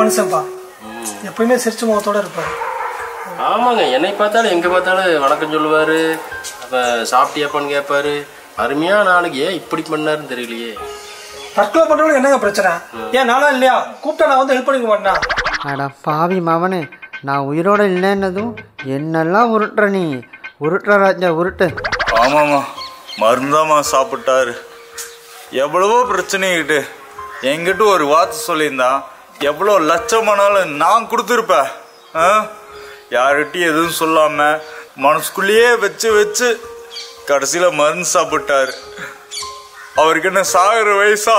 மனுஷன்ப்பா எப்பயுமே சிரிச்ச முகத்தோட இருப்பாரு ஆமாங்க என்னை பார்த்தாலும் எங்கே பார்த்தாலும் வணக்கம் சொல்லுவார் அப்போ சாப்பிட்டியாப்பான்னு கேட்பாரு அருமையாக நாளைக்கு ஏன் இப்படி பண்ணாருன்னு தெரியலையே தற்கொலை பண்றவங்களுக்கு என்னங்க பிரச்சனை ஏன் நானா இல்லையா கூப்பிட்டா நான் வந்து ஹெல்ப் பண்ணிக்க மாட்டேனா அட பாவி மவனே நான் உயிரோட இல்லைன்னதும் என்னெல்லாம் உருட்டுற நீ உருட்டுற ராஜா உருட்டு ஆமாம்மா மருந்தாம்மா சாப்பிட்டாரு எவ்வளவோ பிரச்சனைகிட்டு என்கிட்ட ஒரு வார்த்தை சொல்லியிருந்தான் எவ்வளோ லட்சமானாலும் நான் கொடுத்துருப்பேன் ஆ யார்கிட்டயும் எதுவும் சொல்லாம மனசுக்குள்ளேயே வச்சு வச்சு கடைசியில் மருந்து சாப்பிட்டாரு அவருக்கு என்ன சாகுற வயசா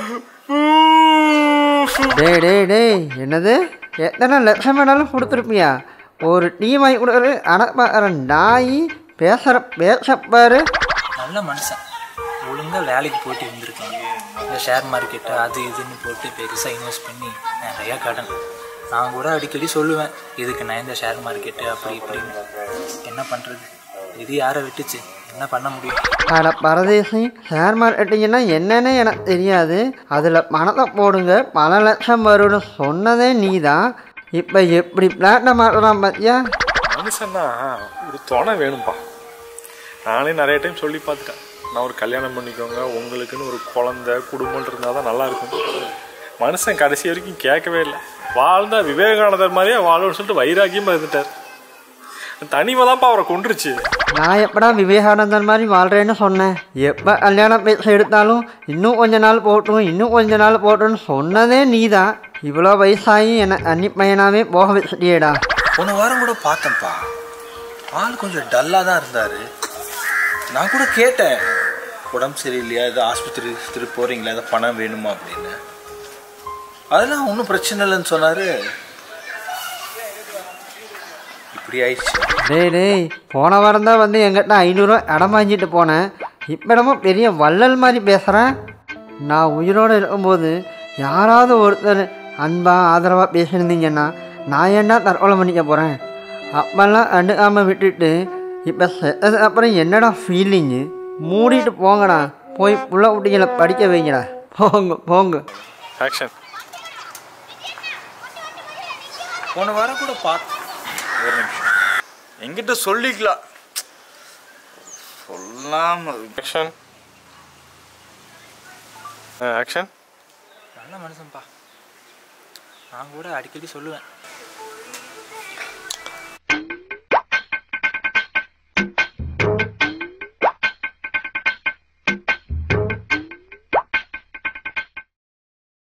டேய் டேய் டேய் என்னது எத்தனை லட்சம் வேணாலும் கொடுத்துருப்பியா ஒரு டீ வாங்கி கொடுக்குறது அடப்பாரு நாய் பேசுகிற பேசப்பாரு நல்ல மனுஷன் ஒழுங்கா வேலைக்கு போயிட்டு இருந்திருக்காங்க இந்த ஷேர் மார்க்கெட்டு அது இதுன்னு போட்டு பெருசாக இன்வெஸ்ட் பண்ணி நிறையா கடன் நான் கூட அடிக்கடி சொல்லுவேன் இதுக்கு நான் இந்த ஷேர் மார்க்கெட்டு அப்படி இப்படின்னு என்ன பண்ணுறது இது யாரை விட்டுச்சு என்ன பண்ண முடியும் அட பரதேசி ஷேர் மார்க்கெட்டிங்கன்னா என்னன்னே எனக்கு தெரியாது அதில் பணத்தை போடுங்க பல லட்சம் வரும்னு சொன்னதே நீ தான் இப்போ எப்படி பிளாட்டை மாட்டலாம் பார்த்தியா மனுஷன்னா ஒரு துணை வேணும்ப்பா நானே நிறைய டைம் சொல்லி பார்த்துட்டேன் நான் ஒரு கல்யாணம் பண்ணிக்கோங்க உங்களுக்குன்னு ஒரு குழந்தை குடும்பம் இருந்தால் தான் நல்லா இருக்கும் மனுஷன் கடைசி வரைக்கும் கேட்கவே இல்லை வாழ்ந்தா விவேகானந்தர் மாதிரியே வாழணும்னு சொல்லிட்டு வைராக்கியமாக இருந்துட்டார் தனிமை தான்ப்பா அவரை கொண்டுருச்சு நான் எப்படா விவேகானந்தர் மாதிரி வாழ்கிறேன்னு சொன்னேன் எப்போ கல்யாணம் பேச எடுத்தாலும் இன்னும் கொஞ்ச நாள் போட்டும் இன்னும் கொஞ்ச நாள் போட்டும்னு சொன்னதே நீ தான் இவ்வளோ வயசாகி என்னை அன்னி பையனாவே போக வச்சுட்டியேடா போன வாரம் கூட பார்த்தேன்ப்பா ஆள் கொஞ்சம் டல்லாக தான் இருந்தார் நான் கூட கேட்டேன் உடம்பு சரியில்லையா ஏதோ ஆஸ்பத்திரி திரு போகிறீங்களா ஏதோ பணம் வேணுமா அப்படின்னு அதெல்லாம் ஒன்றும் பிரச்சனை இல்லைன்னு சொன்னார் இப்படி ஆயிடுச்சு டேய் டேய் போன வாரம் தான் வந்து எங்கிட்ட ஐநூறுரூவா இடம் வாங்கிட்டு போனேன் இப்போ என்னமோ பெரிய வள்ளல் மாதிரி பேசுகிறேன் நான் உயிரோடு இருக்கும்போது யாராவது ஒருத்தர் அன்பாக ஆதரவாக பேசியிருந்தீங்கன்னா நான் ஏன்டா தற்கொலை பண்ணிக்க போகிறேன் அப்போல்லாம் அண்டுக்காமல் விட்டுட்டு இப்போ செத்தது அப்புறம் என்னடா ஃபீலிங்கு மூடிட்டு போங்கடா போய் புள்ள குட்டிகளை படிக்க வைங்கடா போங்க போங்க ஆக்ஷன் போன வாரம் கூட பார்த்து ஒரு நிமிஷம் என்கிட்ட சொல்லிக்கலாம் சொல்லாம ஆக்ஷன் ஆக்ஷன் நல்ல மனுஷன்ப்பா நான் கூட அடிக்கடி சொல்லுவேன்